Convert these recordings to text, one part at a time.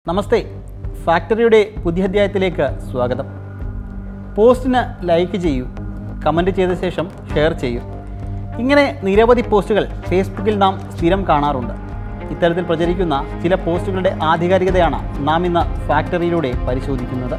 നമസ്തേ ഫാക്ടറിയുടെ പുതിയ അധ്യായത്തിലേക്ക് സ്വാഗതം പോസ്റ്റിന് ലൈക്ക് ചെയ്യൂ കമൻറ്റ് ചെയ്ത ശേഷം ഷെയർ ചെയ്യൂ ഇങ്ങനെ നിരവധി പോസ്റ്റുകൾ ഫേസ്ബുക്കിൽ നാം സ്ഥിരം കാണാറുണ്ട് ഇത്തരത്തിൽ പ്രചരിക്കുന്ന ചില പോസ്റ്റുകളുടെ ആധികാരികതയാണ് നാം ഇന്ന് ഫാക്ടറിയിലൂടെ പരിശോധിക്കുന്നത്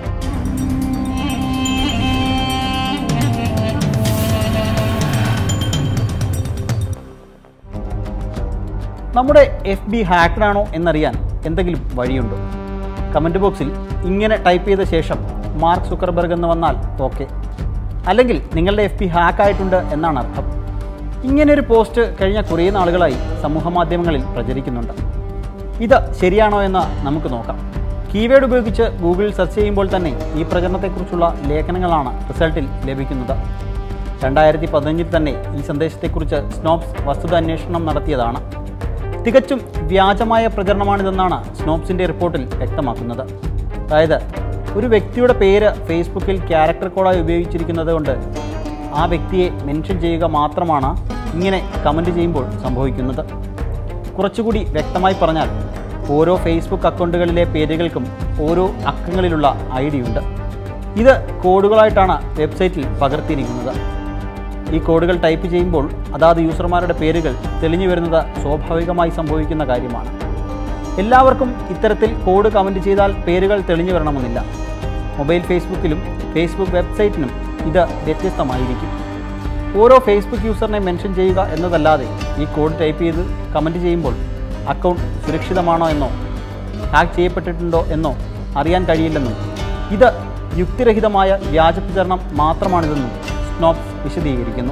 നമ്മുടെ എഫ് ബി ഹാക്കഡാണോ എന്നറിയാൻ എന്തെങ്കിലും വഴിയുണ്ടോ കമൻറ്റ് ബോക്സിൽ ഇങ്ങനെ ടൈപ്പ് ചെയ്ത ശേഷം മാർക്ക് സുക്കർബർഗ് എന്ന് വന്നാൽ ഓക്കെ അല്ലെങ്കിൽ നിങ്ങളുടെ എഫ് ബി ഹാക്കായിട്ടുണ്ട് എന്നാണ് അർത്ഥം ഇങ്ങനെയൊരു പോസ്റ്റ് കഴിഞ്ഞ കുറേ നാളുകളായി സമൂഹ മാധ്യമങ്ങളിൽ പ്രചരിക്കുന്നുണ്ട് ഇത് ശരിയാണോ എന്ന് നമുക്ക് നോക്കാം കീവേഡ് ഉപയോഗിച്ച് ഗൂഗിളിൽ സെർച്ച് ചെയ്യുമ്പോൾ തന്നെ ഈ പ്രചരണത്തെക്കുറിച്ചുള്ള ലേഖനങ്ങളാണ് റിസൾട്ടിൽ ലഭിക്കുന്നത് രണ്ടായിരത്തി പതിനഞ്ചിൽ തന്നെ ഈ സന്ദേശത്തെക്കുറിച്ച് സ്നോപ്സ് വസ്തുത അന്വേഷണം നടത്തിയതാണ് തികച്ചും വ്യാജമായ പ്രചരണമാണിതെന്നാണ് സ്നോപ്സിൻ്റെ റിപ്പോർട്ടിൽ വ്യക്തമാക്കുന്നത് അതായത് ഒരു വ്യക്തിയുടെ പേര് ഫേസ്ബുക്കിൽ ക്യാരക്ടർ കോഡായി ഉപയോഗിച്ചിരിക്കുന്നത് കൊണ്ട് ആ വ്യക്തിയെ മെൻഷൻ ചെയ്യുക മാത്രമാണ് ഇങ്ങനെ കമൻറ്റ് ചെയ്യുമ്പോൾ സംഭവിക്കുന്നത് കുറച്ചുകൂടി വ്യക്തമായി പറഞ്ഞാൽ ഓരോ ഫേസ്ബുക്ക് അക്കൗണ്ടുകളിലെ പേരുകൾക്കും ഓരോ അക്കങ്ങളിലുള്ള ഐ ഡി ഉണ്ട് ഇത് കോഡുകളായിട്ടാണ് വെബ്സൈറ്റിൽ പകർത്തിയിരിക്കുന്നത് ഈ കോഡുകൾ ടൈപ്പ് ചെയ്യുമ്പോൾ അതാത് യൂസർമാരുടെ പേരുകൾ തെളിഞ്ഞു വരുന്നത് സ്വാഭാവികമായി സംഭവിക്കുന്ന കാര്യമാണ് എല്ലാവർക്കും ഇത്തരത്തിൽ കോഡ് കമൻറ്റ് ചെയ്താൽ പേരുകൾ തെളിഞ്ഞു വരണമെന്നില്ല മൊബൈൽ ഫേസ്ബുക്കിലും ഫേസ്ബുക്ക് വെബ്സൈറ്റിനും ഇത് വ്യത്യസ്തമായിരിക്കും ഓരോ ഫേസ്ബുക്ക് യൂസറിനെ മെൻഷൻ ചെയ്യുക എന്നതല്ലാതെ ഈ കോഡ് ടൈപ്പ് ചെയ്ത് കമൻറ്റ് ചെയ്യുമ്പോൾ അക്കൗണ്ട് സുരക്ഷിതമാണോ എന്നോ ഹാക്ക് ചെയ്യപ്പെട്ടിട്ടുണ്ടോ എന്നോ അറിയാൻ കഴിയില്ലെന്നും ഇത് യുക്തിരഹിതമായ വ്യാജ പ്രചരണം മാത്രമാണിതെന്നും സ്നോപ്സ് വിശദീകരിക്കുന്നു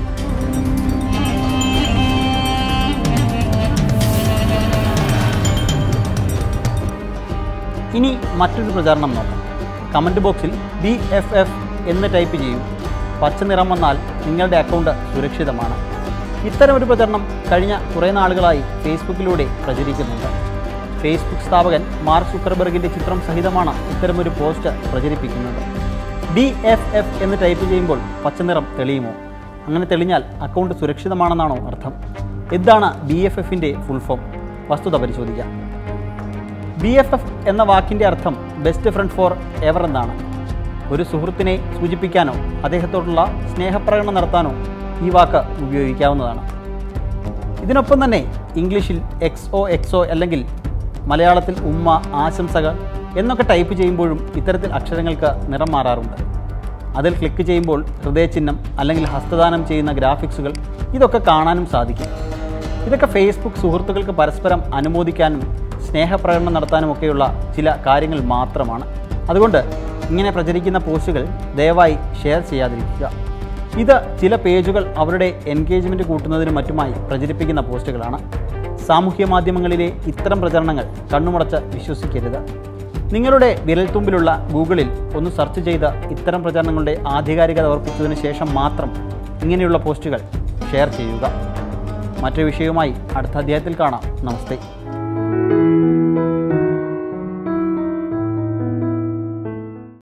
ഇനി മറ്റൊരു പ്രചാരണം നോക്കാം കമൻറ്റ് ബോക്സിൽ ബി എഫ് എഫ് എന്ന് ടൈപ്പ് ചെയ്യൂ പച്ച നിറം വന്നാൽ നിങ്ങളുടെ അക്കൗണ്ട് സുരക്ഷിതമാണ് ഇത്തരമൊരു പ്രചരണം കഴിഞ്ഞ കുറേ നാളുകളായി ഫേസ്ബുക്കിലൂടെ പ്രചരിക്കുന്നുണ്ട് ഫേസ്ബുക്ക് സ്ഥാപകൻ മാർക്ക് സുക്കർബർഗിൻ്റെ ചിത്രം സഹിതമാണ് ഇത്തരമൊരു പോസ്റ്റ് പ്രചരിപ്പിക്കുന്നത് ബി എഫ് എഫ് എന്ന് ടൈപ്പ് ചെയ്യുമ്പോൾ പച്ചനിറം തെളിയുമോ അങ്ങനെ തെളിഞ്ഞാൽ അക്കൗണ്ട് സുരക്ഷിതമാണെന്നാണോ അർത്ഥം എന്താണ് ബി എഫ് എഫിൻ്റെ ഫുൾ ഫോം വസ്തുത പരിശോധിക്കാം ബി എഫ് എഫ് എന്ന വാക്കിൻ്റെ അർത്ഥം ബെസ്റ്റ് ഫ്രണ്ട് ഫോർ എവർ എന്നാണ് ഒരു സുഹൃത്തിനെ സൂചിപ്പിക്കാനോ അദ്ദേഹത്തോടുള്ള സ്നേഹപ്രകടനം നടത്താനോ ഈ വാക്ക് ഉപയോഗിക്കാവുന്നതാണ് ഇതിനൊപ്പം തന്നെ ഇംഗ്ലീഷിൽ എക്സ് ഒ എക്സ് ഒ അല്ലെങ്കിൽ മലയാളത്തിൽ ഉമ്മ ആശംസകൾ എന്നൊക്കെ ടൈപ്പ് ചെയ്യുമ്പോഴും ഇത്തരത്തിൽ അക്ഷരങ്ങൾക്ക് നിറം മാറാറുണ്ട് അതിൽ ക്ലിക്ക് ചെയ്യുമ്പോൾ ഹൃദയചിഹ്നം അല്ലെങ്കിൽ ഹസ്തദാനം ചെയ്യുന്ന ഗ്രാഫിക്സുകൾ ഇതൊക്കെ കാണാനും സാധിക്കും ഇതൊക്കെ ഫേസ്ബുക്ക് സുഹൃത്തുക്കൾക്ക് പരസ്പരം അനുമോദിക്കാനും സ്നേഹപ്രകടനം നടത്താനും ഒക്കെയുള്ള ചില കാര്യങ്ങൾ മാത്രമാണ് അതുകൊണ്ട് ഇങ്ങനെ പ്രചരിക്കുന്ന പോസ്റ്റുകൾ ദയവായി ഷെയർ ചെയ്യാതിരിക്കുക ഇത് ചില പേജുകൾ അവരുടെ എൻഗേജ്മെൻറ്റ് കൂട്ടുന്നതിനും മറ്റുമായി പ്രചരിപ്പിക്കുന്ന പോസ്റ്റുകളാണ് സാമൂഹ്യ മാധ്യമങ്ങളിലെ ഇത്തരം പ്രചരണങ്ങൾ കണ്ണുമടച്ച് വിശ്വസിക്കരുത് നിങ്ങളുടെ വിരൽത്തുമ്പിലുള്ള ഗൂഗിളിൽ ഒന്ന് സെർച്ച് ചെയ്ത് ഇത്തരം പ്രചരണങ്ങളുടെ ആധികാരികത ഉറപ്പിച്ചതിന് ശേഷം മാത്രം ഇങ്ങനെയുള്ള പോസ്റ്റുകൾ ഷെയർ ചെയ്യുക മറ്റൊരു വിഷയവുമായി അടുത്ത അധ്യായത്തിൽ കാണാം നമസ്തേ